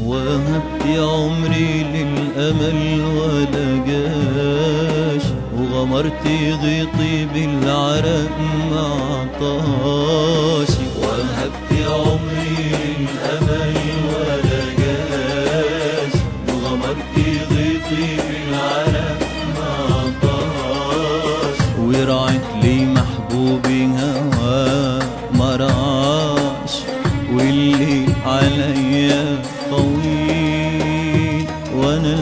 وهبت عمري للأمل ولا جاش وغمرت غيطي بالعرق مع طاشي وهبت عمري للأمل ولا جاش وغمرت غيطي بالعرق مع طاشي ورعت لي محبوبي هوا مرعاش واللي عليا طويل وانا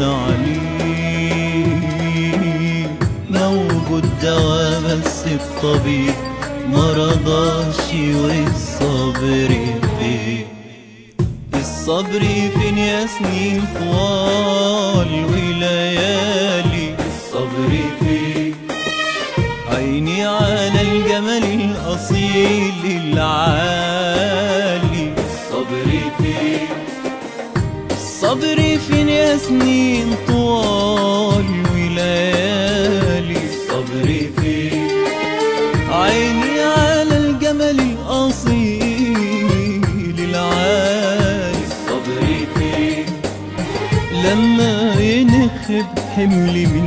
العليل موجود دوا بس الطبيب مرضاش والصبر فيه الصبر فين يا سنين طوال وليالي الصبر فين عيني على الجمل الأصيل العالي الصبر فين الصبر فين يا سنين طوال وليالي الصبر فين عيني على الجمل الأصيل العالي الصبر فين لما ينخب حملي من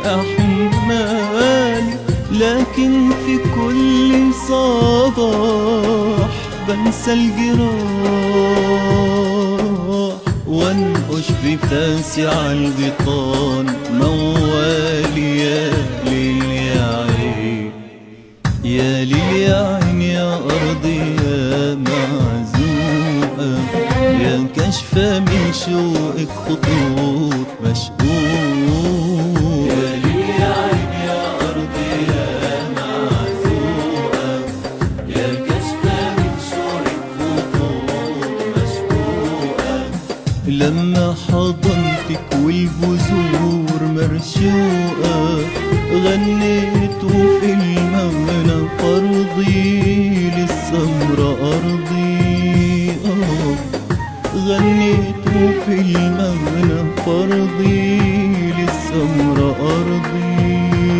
أحمالي لكن في كل صباح بنسى الجراح وانقش بفاسي على الغيطان موالي يا ليل يا عين يا ليل يا عين يا أرضي يا معزوقة يا كشفة من شوقك خطوط مشقوقة يا ليل يا عين يا أرضي يا معزوقة يا كشفة من شوقك خطوط مشقوقة لما حضنتك والبذور مرشوقة غنيت وفي المغنى فرضي للسمرة أرضي آه غنيت وفي المغنى فرضي للسمرة أرضي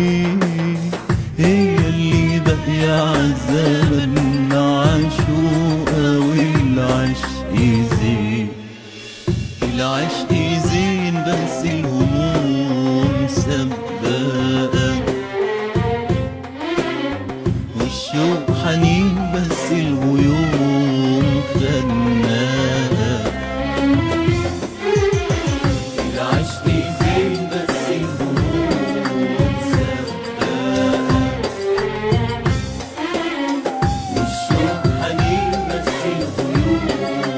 هي اللي باقية عالزمن معشوقة والعشق يزيد العشق زين بس الهموم سباقة والشوق حنين بس الغيوم خناقة العشق زين بس الهموم سباقة والشوق حنين بس الغيوم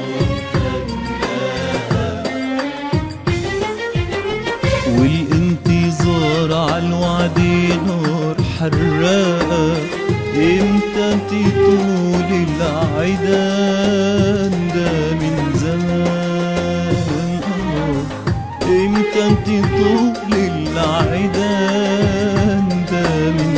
والانتظار عالوعد نار حراقة امتى تطول العيدان ده من زمان آه. امتى تطول العيدان ده من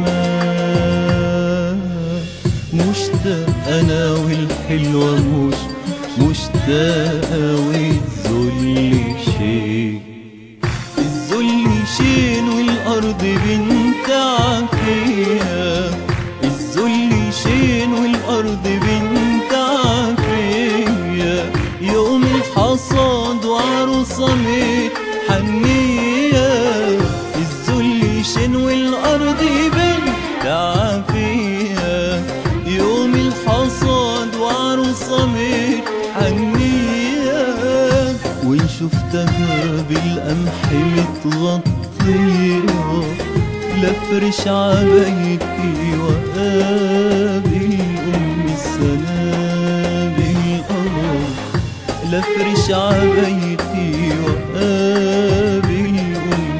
زمان مشتاق انا والحلوة مش مشتاقة والذل شيء الذل شين والأرض بنت عافية الذل شين والأرض بنت عافية يوم الحصاد وعروسة متحنية الذل شين والأرض بنت عافية يوم الحصاد وعروسة متحنية وإن شفتها بالقمح متغطية لفرش عبايتي وقابل أم السنابل آه لفرش عبايتي وقابل أم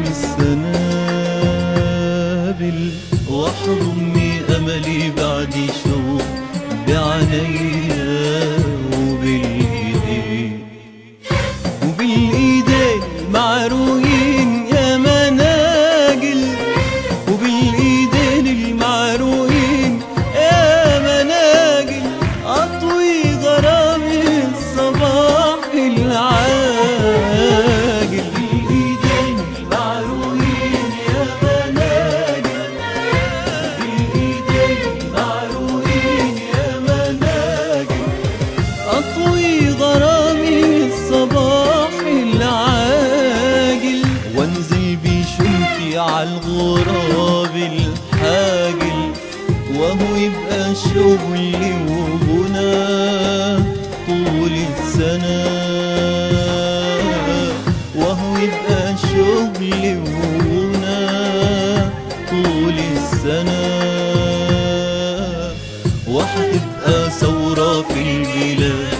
السنابل واحضني أملي بعد شوق بعينيا وبالإيدين وبالايدين معروقين يا مناجل وبالايدين المعروقين يا مناجل اطوي غرامي الصباح العاجل بالايدين المعروقين يا مناجل بالايدين المعروقين يا مناجل أطوي غرامي الصباح شغل وغنى طول السنة وهو يبقى شغل وغنى طول السنة وهتبقى ثورة في البلاد